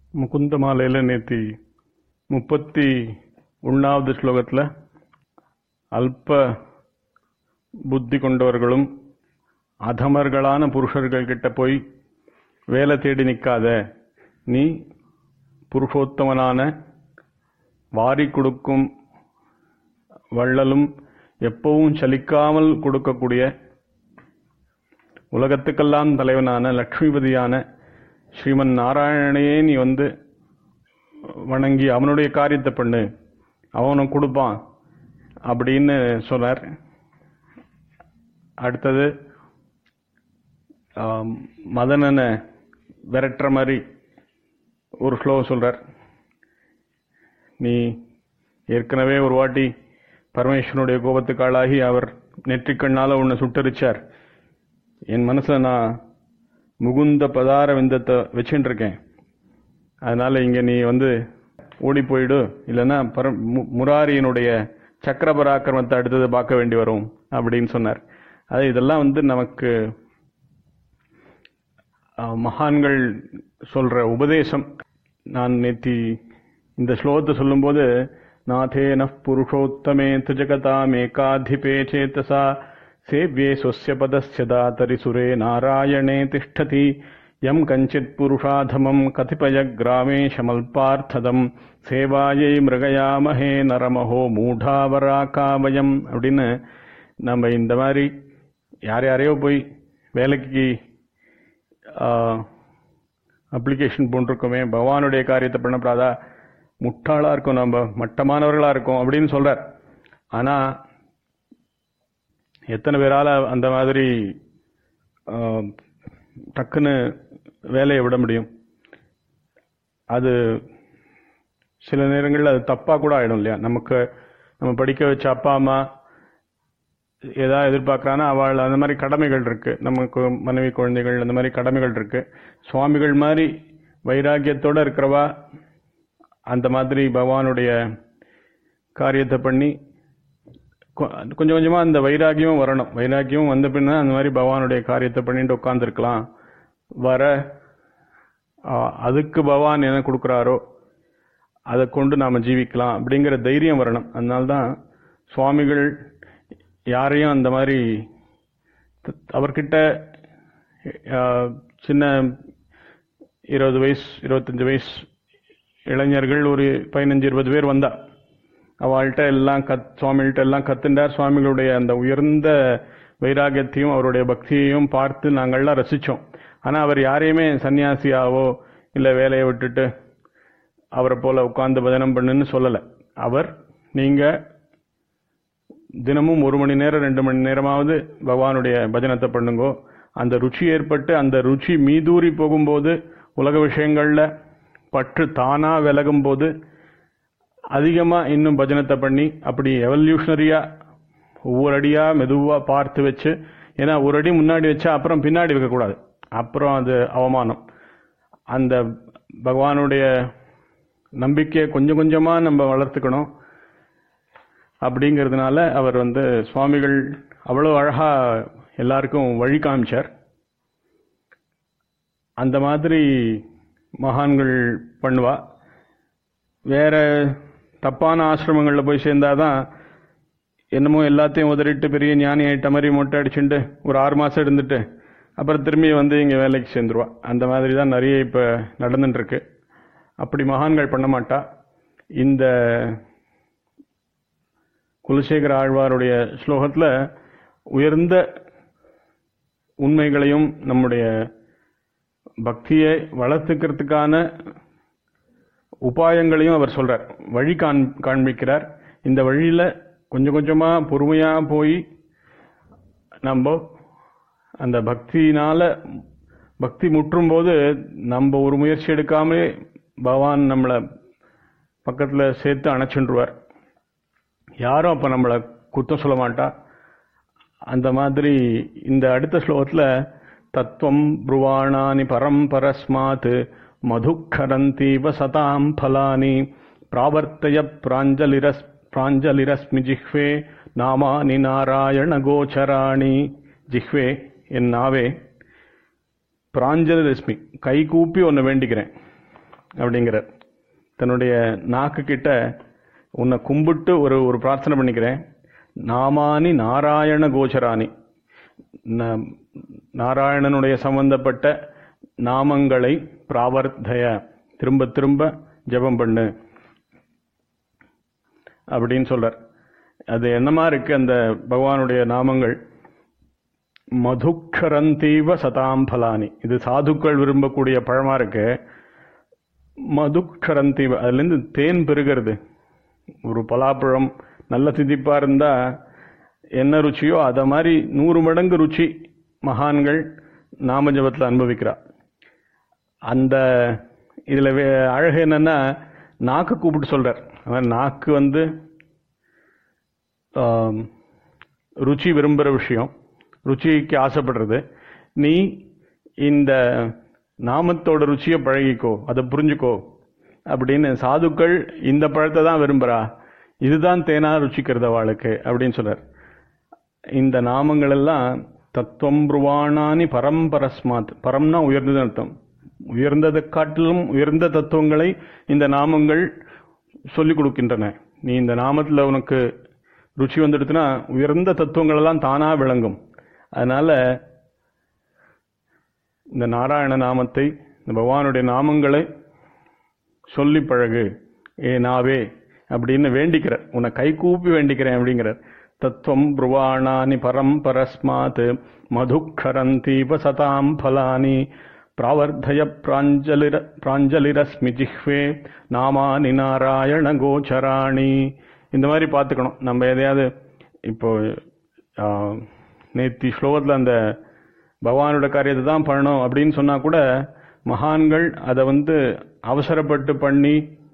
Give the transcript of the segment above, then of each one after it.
முகுந்த மாலையில் நேத்தி முப்பத்தி ஒன்றாவது ஸ்லோகத்தில் அல்ப புத்தி கொண்டவர்களும் அதமர்களான புருஷர்கள் கிட்ட போய் வேலை தேடி நிற்காத நீ புருஷோத்தமனான வாரி கொடுக்கும் வள்ளலும் எப்பவும் சலிக்காமல் கொடுக்கக்கூடிய உலகத்துக்கெல்லாம் தலைவனான லக்ஷ்மிபதியான ஸ்ரீமன் நாராயணனையே நீ வந்து வணங்கி அவனுடைய காரியத்தை பண்ணு அவனும் கொடுப்பான் அப்படின்னு சொன்னார் அடுத்தது ஆம், மதனனை விரட்டுற மாதிரி ஒரு ஸ்லோகம் சொல்றார் நீ ஏற்கனவே ஒரு வாட்டி பரமேஸ்வரனுடைய கோபத்துக்கு ஆளாகி அவர் நெற்றிக்கண்ணால உன்னை சுட்டரிச்சார் என் மனசுல நான் முகுந்த பதார விந்தத்தை வச்சுட்டு இருக்கேன் அதனால இங்க நீ வந்து ஓடி போயிடு இல்லைன்னா பர மு- முராரியினுடைய சக்கர பராக்கிரமத்தை அடுத்தது பார்க்க வேண்டி வரும் அப்படின்னு சொன்னார் அது இதெல்லாம் வந்து நமக்கு அஹ், மகான்கள் சொல்ற உபதேசம் நான் நேத்தி இந்த ஸ்லோகத்தை சொல்லும்போது நாதேன புருஷோத்தமே ஜகதாமேகாதிபே சேத்தசா சேவ்யே ஸ்வஸ்ய பதஸ்ய தாதரி சுரே நாராயணே திஷ்டதி யம் கஞ்சித் புருஷாதமம் கதிபய கிராமேஷமல்பார்த்ததம் சேவாயை மிருகயாமஹே நரமஹோ மூடாவராகாவயம் அப்படின்னு நம்ம இந்த மாதிரி யார் யாரையோ போய் வேலைக்கு அப்ளிகேஷன் போட்டிருக்கோமே பகவானுடைய காரியத்தை பண்ணப்படாதா முட்டாளா இருக்கும் நம்ம மட்டமானவர்களா இருக்கும் அப்படின்னு சொல்றார் ஆனா எத்தனை பேரால அந்த மாதிரி ஆ, டக்குன்னு வேலையை விட முடியும் அது சில நேரங்களில் அது தப்பா கூட ஆயிடும் இல்லையா நமக்கு நம்ம படிக்க வச்ச அப்பா அம்மா ஏதாவது எதிர்பார்க்கறானா அவள் அந்த மாதிரி கடமைகள் இருக்கு நமக்கு மனைவி குழந்தைகள் அந்த மாதிரி கடமைகள் இருக்கு சுவாமிகள் மாதிரி வைராக்கியத்தோட இருக்கிறவா அந்த மாதிரி பகவானுடைய காரியத்தை பண்ணி கொ- கொஞ்சம் கொஞ்சமா அந்த வைராக்கியமும் வரணும் வைராக்கியமும் வந்த பின்ன அந்த மாதிரி பகவானுடைய காரியத்தை பண்ணிட்டு உட்காந்துருக்கலாம் வர ஆ, அதுக்கு பகவான் என்ன கொடுக்குறாரோ அதை கொண்டு நாம ஜீவிக்கலாம் அப்படிங்கிற தைரியம் வரணும் அதனால்தான் சுவாமிகள் யாரையும் அந்த மாதிரி த- அவர்கிட்ட ஆ, சின்ன இருபது வயசு இருபத்தஞ்சு வயசு இளைஞர்கள் ஒரு பதினஞ்சு இருபது பேர் வந்தா அவள்கிட்ட எல்லாம் கத் சுவாமிகிட்ட எல்லாம் கத்துண்டார் சுவாமிகளுடைய அந்த உயர்ந்த வைராகியத்தையும் அவருடைய பக்தியையும் பார்த்து நாங்கள்லாம் ரசிச்சோம் ஆனா அவர் யாரையுமே சன்னியாசியாவோ இல்ல வேலையை விட்டுட்டு அவரை போல உட்கார்ந்து பஜனம் பண்ணுன்னு சொல்லல அவர் நீங்க தினமும் ஒரு மணி நேரம் ரெண்டு மணி நேரமாவது பகவானுடைய பஜனத்தை பண்ணுங்கோ அந்த ருச்சி ஏற்பட்டு அந்த ருச்சி மீதூறி போகும்போது உலக விஷயங்கள்ல பற்று தானா விலகும் போது அதிகமா இன்னும் பஜனத்தை பண்ணி அப்படி எவல்யூஷனரியா ஒவ்வொரு அடியா மெதுவா பார்த்து வச்சு ஏன்னா ஒரு அடி முன்னாடி வச்சா அப்புறம் பின்னாடி வைக்கக்கூடாது அப்புறம் அது அவமானம் அந்த பகவானுடைய நம்பிக்கையை கொஞ்சம் கொஞ்சமா நம்ம வளர்த்துக்கணும் அப்படிங்கிறதுனால அவர் வந்து சுவாமிகள் அவ்வளோ அழகா எல்லாருக்கும் வழி காமிச்சார் அந்த மாதிரி மகான்கள் பண்ணுவா வேற தப்பான ஆசிரமங்களில் போய் சேர்ந்தாதான் என்னமோ எல்லாத்தையும் உதறிட்டு பெரிய ஞானி ஆயிட்ட மாதிரி மொட்டை அடிச்சுட்டு ஒரு ஆறு மாசம் இருந்துட்டு அப்புறம் திரும்பி வந்து இங்க வேலைக்கு சேர்ந்துருவா அந்த மாதிரி தான் நிறைய இப்ப நடந்துட்டு இருக்கு அப்படி மகான்கள் பண்ண மாட்டா இந்த குலசேகர ஆழ்வாருடைய ஸ்லோகத்துல உயர்ந்த உண்மைகளையும் நம்முடைய பக்தியை வளர்த்துக்கிறதுக்கான உபாயங்களையும் அவர் சொல்றார் வழி காண் காண்பிக்கிறார் இந்த வழியில கொஞ்சம் கொஞ்சமா பொறுமையா போய் நம்ம அந்த பக்தியினால பக்தி முற்றும் போது நம்ம ஒரு முயற்சி எடுக்காமலே பகவான் நம்மளை பக்கத்துல சேர்த்து அணைச்சுருவார் யாரும் அப்ப நம்மளை குத்தம் சொல்ல மாட்டா அந்த மாதிரி இந்த அடுத்த ஸ்லோகத்துல தத்துவம் புருவாணானி பரம் பரஸ்மாத் மதுக்கரந்தீவ சதாம் பலானி பிராவர்த்தய பிராஞ்சலிரஸ் பிராஞ்சலிரஸ்மி ஜிஹ்வே நாமானி நாராயண கோச்சராணி ஜிஹ்வே என் நாவே பிராஞ்சலிரஸ்மி கை கூப்பி ஒன்று வேண்டிக்கிறேன் அப்படிங்கிறார் தன்னுடைய நாக்கு கிட்ட உன்னை கும்பிட்டு ஒரு ஒரு பிரார்த்தனை பண்ணிக்கிறேன் நாமானி நாராயண கோச்சராணி ந- நாராயணனுடைய சம்பந்தப்பட்ட நாமங்களை பிராவர்த்தய திரும்ப திரும்ப ஜெபம் பண்ணு அப்படின்னு சொல்றார் அது என்னமா இருக்கு அந்த பகவானுடைய நாமங்கள் மதுக்ஷரந்தீவ சதாம்பலானி இது சாதுக்கள் விரும்பக்கூடிய பழமா இருக்கு மதுக்ஷரந்தீவ அதுலேருந்து தேன் பெருகிறது ஒரு பலாப்பழம் நல்ல திதிப்பா இருந்தா என்ன ருச்சியோ அத மாதிரி நூறு மடங்கு ருச்சி மகான்கள் நாம ஜபத்தில் அனுபவிக்கிறா அந்த இதுல வே- அழகு என்னன்னா நாக்கு கூப்பிட்டு சொல்றார் அதான் நாக்கு வந்து ஆம், ருச்சி விரும்புகிற விஷயம் ருச்சிக்கு ஆசைப்படுறது நீ இந்த நாமத்தோட ருச்சியை பழகிக்கோ அதை புரிஞ்சுக்கோ அப்படின்னு சாதுக்கள் இந்த பழத்தை தான் விரும்புறா இதுதான் தேனா ருச்சிக்கிறது அவளுக்கு அப்படின்னு சொல்றார் இந்த நாமங்கள் எல்லாம் தத்துவம் புருவாணானி பரம்பரஸ்மாத் பரம்னா உயர்ந்தது அர்த்தம் உயர்ந்ததை காட்டிலும் உயர்ந்த தத்துவங்களை இந்த நாமங்கள் சொல்லிக் கொடுக்கின்றன நீ இந்த நாமத்துல உனக்கு ருச்சி வந்துடுச்சுன்னா உயர்ந்த தத்துவங்கள் எல்லாம் தானா விளங்கும் அதனால இந்த நாராயண நாமத்தை இந்த பகவானுடைய நாமங்களை சொல்லி பழகு ஏ நாவே அப்படின்னு வேண்டிக்கிறார் உன்னை கை கூப்பி வேண்டிக்கிறேன் அப்படிங்கிறார் தத்துவம் புருவாணானி பரம்பரஸ்மாத் மதுக்ஷரந்தீப சதாம் பலானி பிராவர்த்தய பிராஞ்சலிர பிராஞ்சலிரஸ்மி ஜிஹ்வே நாமானி நாராயண கோச்சராணி இந்த மாதிரி பார்த்துக்கணும் நம்ம எதையாவது இப்போ ஆ, நேத்தி ஸ்லோகத்தில் அந்த பகவானோட காரியத்தை தான் பண்ணணும் அப்படின்னு சொன்னா கூட மகான்கள் அதை வந்து அவசரப்பட்டு பண்ணி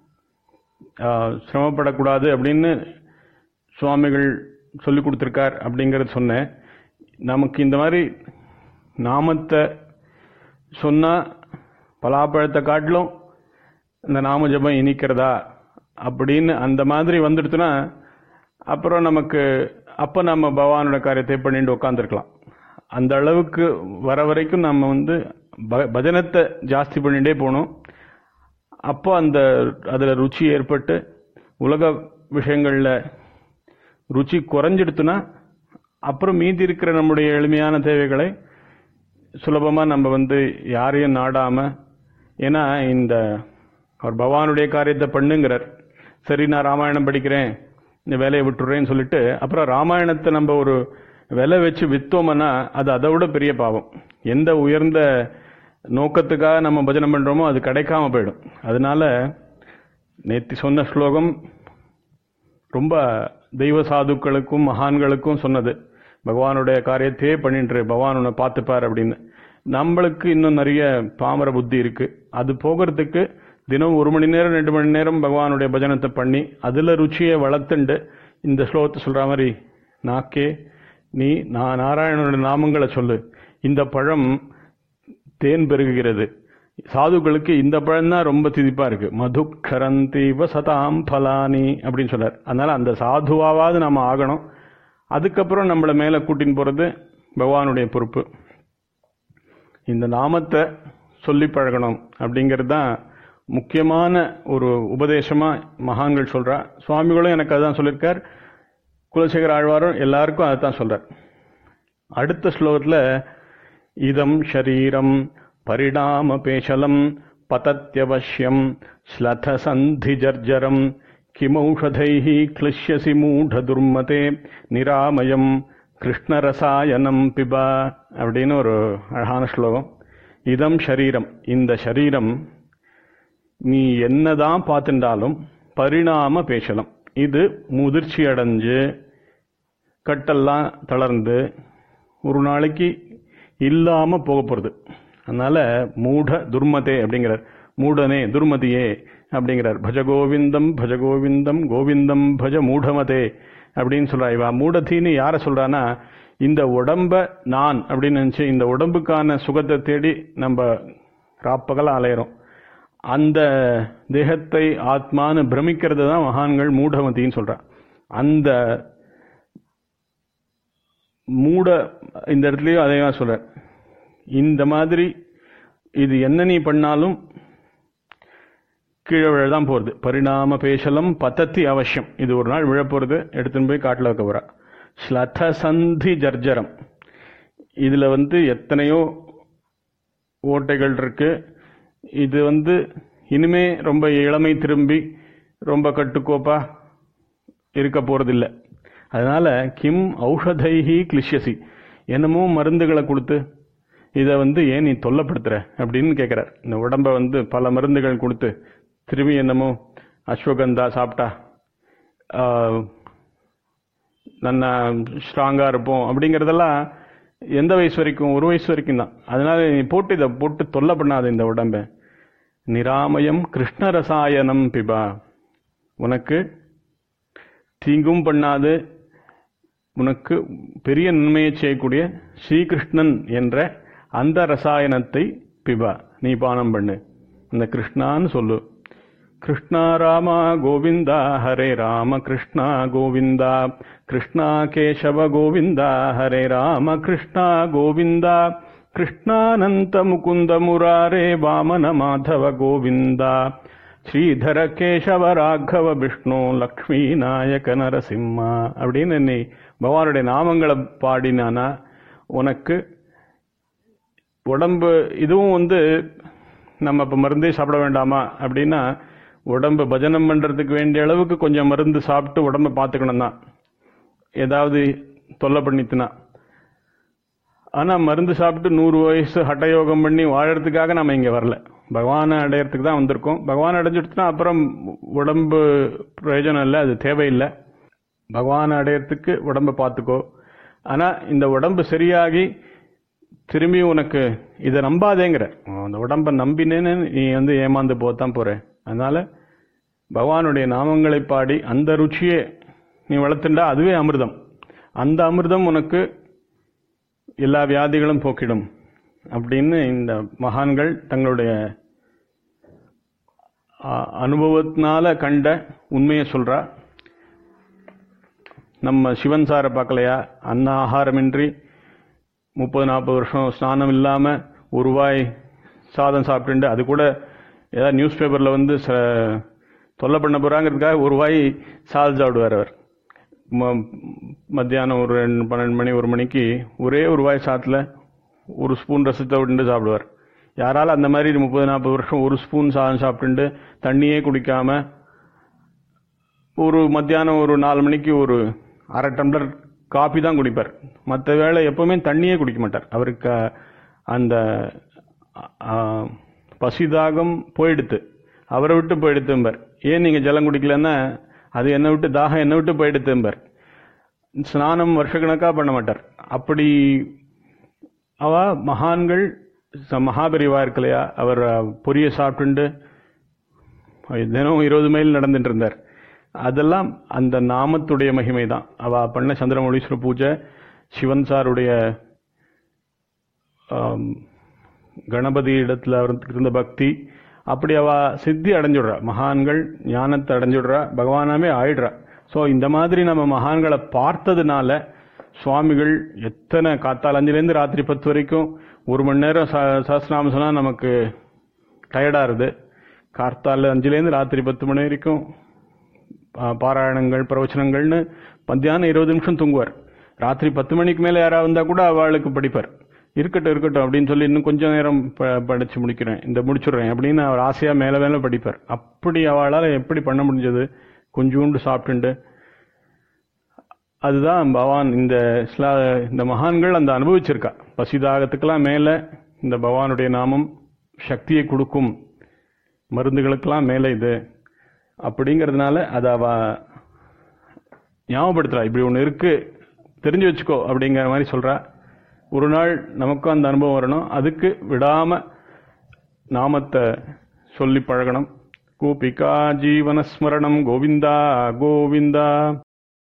ஆ, சிரமப்படக்கூடாது அப்படின்னு சுவாமிகள் சொல்லி கொடுத்துருக்கார் அப்படிங்கறது சொன்னேன் நமக்கு இந்த மாதிரி நாமத்தை சொன்னா பலாப்பழத்தை காட்டிலும் இந்த நாம ஜபம் இனிக்கிறதா அப்படின்னு அந்த மாதிரி வந்துடுச்சுன்னா அப்புறம் நமக்கு அப்ப நம்ம பகவானோட காரியத்தை பண்ணிட்டு உட்காந்துருக்கலாம் அந்த அளவுக்கு வர வரைக்கும் நம்ம வந்து ப- பஜனத்தை ஜாஸ்தி பண்ணிட்டே போகணும் அப்போ அந்த அதுல ருச்சி ஏற்பட்டு உலக விஷயங்கள்ல ருச்சி குறைஞ்சிடுத்துன்னா அப்புறம் மீதி இருக்கிற நம்முடைய எளிமையான தேவைகளை சுலபமா நம்ம வந்து யாரையும் நாடாம ஏன்னா இந்த அவர் பகவானுடைய காரியத்தை பண்ணுங்கிறார் சரி நான் ராமாயணம் படிக்கிறேன் இந்த வேலையை விட்டுறேன்னு சொல்லிட்டு அப்புறம் ராமாயணத்தை நம்ம ஒரு விலை வச்சு வித்தோம்னா அது அதை விட பெரிய பாவம் எந்த உயர்ந்த நோக்கத்துக்காக நம்ம பஜனை பண்றோமோ அது கிடைக்காம போயிடும் அதனால நேத்தி சொன்ன ஸ்லோகம் ரொம்ப தெய்வ சாதுக்களுக்கும் மகான்களுக்கும் சொன்னது பகவானுடைய காரியத்தையே பண்ணிட்டு பகவான் உன்னை பார்த்துப்பார் அப்படின்னு நம்மளுக்கு இன்னும் நிறைய பாமர புத்தி இருக்கு அது போகிறதுக்கு தினம் ஒரு மணி நேரம் ரெண்டு மணி நேரம் பகவானுடைய பஜனத்தை பண்ணி அதுல ருச்சியை வளர்த்துண்டு இந்த ஸ்லோகத்தை சொல்ற மாதிரி நாக்கே நீ நான் நாராயணனுடைய நாமங்களை சொல்லு இந்த பழம் தேன் பெருகுகிறது சாதுக்களுக்கு இந்த பழம் தான் ரொம்ப திதிப்பா இருக்கு மதுக்கரந்தீவ சதாம் பலானி அப்படின்னு சொல்றார் அதனால அந்த சாதுவாவது நாம ஆகணும் அதுக்கப்புறம் நம்மளை மேல கூட்டின்னு போறது பகவானுடைய பொறுப்பு இந்த நாமத்தை சொல்லி பழகணும் அப்படிங்கிறது தான் முக்கியமான ஒரு உபதேசமா மகான்கள் சொல்றா சுவாமிகளும் எனக்கு அதான் சொல்லியிருக்கார் குலசேகர ஆழ்வாரும் எல்லாருக்கும் அதைத்தான் சொல்றார் அடுத்த ஸ்லோகத்துல இதம் ஷரீரம் பரிணாம பேசலம் பதத்யவசியம் ஸ்லத சந்தி ஜர்ஜரம் கிமௌஷதைः क्लिश्यसि மூடதுர்மதே நிராமயம் கிருஷ்ணரசாயனம் பிபா அப்படின்னு ஒரு அழகான ஸ்லோகம் இதம் ஷரீரம் இந்த ஷரீரம் நீ என்னதான் பார்த்துட்டாலும் பரிணாம பேசலம் இது முதிர்ச்சி அடைஞ்சு கட்டெல்லாம் தளர்ந்து ஒரு நாளைக்கு இல்லாம போக போறது அதனால மூட துர்மதே அப்படிங்கிறார் மூடனே துர்மதியே அப்படிங்கிறார் பஜ கோவிந்தம் பஜ கோவிந்தம் கோவிந்தம் பஜ மூடமதே அப்படின்னு சொல்றா இவ மூடத்தின்னு யார சொல்றானா இந்த உடம்ப நான் அப்படின்னு நினைச்சு இந்த உடம்புக்கான சுகத்தை தேடி நம்ம ராப்பகல அலையிறோம் அந்த தேகத்தை ஆத்மான்னு பிரமிக்கிறது தான் மகான்கள் மூடமதின்னு சொல்றா அந்த மூட இந்த இடத்துலயும் அதே தான் சொல்றார் இந்த மாதிரி இது என்ன நீ பண்ணாலும் கீழே விழதான் போகிறது பரிணாம பேசலம் பத்தத்தி அவசியம் இது ஒரு நாள் விழப்போகிறது எடுத்துன்னு போய் காட்டில் வைக்க போகிறா ஸ்லத சந்தி ஜர்ஜரம் இதில் வந்து எத்தனையோ ஓட்டைகள் இருக்கு இது வந்து இனிமே ரொம்ப இளமை திரும்பி ரொம்ப கட்டுக்கோப்பா இருக்க போறதில்லை அதனால கிம் ஔஷதைஹி கிளிஷ்யசி என்னமோ மருந்துகளை கொடுத்து இதை வந்து ஏன் நீ தொல்லப்படுத்துற அப்படின்னு கேட்குறார் இந்த உடம்ப வந்து பல மருந்துகள் கொடுத்து திரும்பி என்னமோ அஸ்வகந்தா சாப்பிட்டா ஆஹ், நல்லா ஸ்ட்ராங்காக இருப்போம் அப்படிங்கிறதெல்லாம் எந்த வயசு வரைக்கும் ஒரு வயசு வரைக்கும் தான் அதனால நீ போட்டு இதை போட்டு தொல்லை பண்ணாத இந்த உடம்ப நிராமயம் கிருஷ்ண ரசாயனம் பிபா உனக்கு தீங்கும் பண்ணாது உனக்கு பெரிய நன்மையை செய்யக்கூடிய ஸ்ரீகிருஷ்ணன் என்ற அந்த ரசாயனத்தை பிபா நீ பானம் பண்ணு அந்த கிருஷ்ணான்னு சொல்லு கிருஷ்ணா ராமா கோவிந்தா ஹரே ராம கிருஷ்ணா கோவிந்தா கிருஷ்ணா கேசவ கோவிந்தா ஹரே ராம கிருஷ்ணா கோவிந்தா கிருஷ்ணானந்த முகுந்த முராரே வாமன மாதவ கோவிந்தா ஸ்ரீதர கேசவ ராഘவ விஷ்ணு லக்ஷ்மி நாயக நரசிம்மா அப்படின்னு நீ பகவானுடைய நாமங்களை பாடினானா உனக்கு உடம்பு இதுவும் வந்து நம்ம இப்போ மருந்தே சாப்பிட வேண்டாமா அப்படின்னா உடம்பு பஜனம் பண்ணுறதுக்கு வேண்டிய அளவுக்கு கொஞ்சம் மருந்து சாப்பிட்டு உடம்பை பார்த்துக்கணும் தான் ஏதாவது தொல்லை பண்ணித்துனா ஆனால் மருந்து சாப்பிட்டு நூறு வயசு ஹட்டயோகம் பண்ணி வாழறதுக்காக நம்ம இங்கே வரல பகவானை அடையறதுக்கு தான் வந்திருக்கோம் பகவான் அடைஞ்சிடுச்சுன்னா அப்புறம் உடம்பு பிரயோஜனம் இல்லை அது தேவையில்லை பகவானை அடையறதுக்கு உடம்பை பார்த்துக்கோ ஆனால் இந்த உடம்பு சரியாகி திரும்பி உனக்கு இதை நம்பாதேங்கிற அந்த உடம்பை நம்பினேன்னு நீ வந்து ஏமாந்து போத்தான் போற அதனால பகவானுடைய நாமங்களை பாடி அந்த ருச்சியே நீ வளர்த்துண்டா அதுவே அமிர்தம் அந்த அமிர்தம் உனக்கு எல்லா வியாதிகளும் போக்கிடும் அப்படின்னு இந்த மகான்கள் தங்களுடைய ஆ, அனுபவத்தினால கண்ட உண்மையை சொல்றா நம்ம சிவன் சாரை பார்க்கலையா அன்ன ஆகாரமின்றி முப்பது நாற்பது வருஷம் ஸ்நானம் இல்லாம ஒரு வாய் சாதம் சாப்பிட்டுண்டு அது கூட ஏதாவது நியூஸ் பேப்பர்ல வந்து ச- தொல்லை பண்ண போறாங்கிறதுக்காக ஒரு வாய் சாதம் சாப்பிடுவார் அவர் ம- மத்தியானம் ஒரு ரெண்டு பன்னெண்டு மணி ஒரு மணிக்கு ஒரே ஒரு வாய் சாத்துல ஒரு ஸ்பூன் ரசத்தை விட்டு சாப்பிடுவார் யாரால அந்த மாதிரி முப்பது நாற்பது வருஷம் ஒரு ஸ்பூன் சாதம் சாப்பிட்டுண்டு தண்ணியே குடிக்காம ஒரு மத்தியானம் ஒரு நாலு மணிக்கு ஒரு அரை டம்ளர் காபி தான் குடிப்பார் மற்ற வேளை எப்பவுமே தண்ணியே குடிக்க மாட்டார் அவருக்கு அஹ், அந்த அஹ், பசிதாகம் போயிடுத்து அவரை விட்டு போயிடுத்தும்பார் ஏன் நீங்க ஜலம் குடிக்கலன்னா அது என்னை விட்டு தாகம் என்னை விட்டு போயிடுத்தும்பார் ஸ்நானம் வருஷக்கணக்கா பண்ண மாட்டார் அப்படி அவ மகான்கள் ச- மகாபெரிவா இருக்கு இல்லையா அவர் அஹ், பொரிய சாப்பிட்டுண்டு தினம் இருபது மைல் நடந்துட்டு இருந்தார் அதெல்லாம் அந்த நாமத்துடைய மகிமை தான் அவ பண்ண சந்திரமௌலீஸ்வர பூஜை சிவன் சாருடைய ஆம், கணபதி இடத்துல அவருக்கு இருந்த பக்தி அப்படி அவ சித்தி அடைஞ்சுடுறா மகான்கள் ஞானத்தை அடைஞ்சுடுறா பகவானாமே ஆயிடுறா ஸோ இந்த மாதிரி நம்ம மகான்களை பார்த்ததுனால சுவாமிகள் எத்தனை காத்தால் அஞ்சுலேருந்து ராத்திரி பத்து வரைக்கும் ஒரு மணி நேரம் ச- சஹஸ்ரநாமம் சொன்னா நமக்கு டயர்டாருது கார்த்தால அஞ்சுலேருந்து ராத்திரி பத்து மணி வரைக்கும் ஆ, பாராயணங்கள் பிரவச்சனங்கள்னு மத்தியானம் இருபது நிமிஷம் தூங்குவார் ராத்திரி பத்து மணிக்கு மேலே யாராவது வந்தா கூட அவளுக்கு படிப்பார் இருக்கட்டும் இருக்கட்டும் அப்படின்னு சொல்லி இன்னும் கொஞ்ச நேரம் ப- படிச்சு முடிக்கிறேன் இந்த முடிச்சுடுறேன் அப்படின்னு அவர் ஆசையா மேல மேல படிப்பார் அப்படி அவளால எப்படி பண்ண முடிஞ்சது கொஞ்சோண்டு சாப்பிட்டுண்டு அதுதான் பகவான் இந்த ஸ்லா- இந்த மகான்கள் அந்த அனுபவிச்சிருக்கா பசிதாகத்துக்கெல்லாம் மேல இந்த பகவானுடைய நாமம் சக்தியை கொடுக்கும் மருந்துகளுக்கெல்லாம் மேல இது அப்படிங்கிறதுனால அதை அவ ஞாபகப்படுத்துறா இப்படி ஒன்று இருக்கு தெரிஞ்சு வச்சுக்கோ அப்படிங்கிற மாதிரி சொல்றா ஒரு நாள் நமக்கும் அந்த அனுபவம் வரணும் அதுக்கு விடாம நாமத்தை சொல்லி பழகணும் கோபிகா ஜீவனஸ்மரணம் கோவிந்தா கோவிந்தா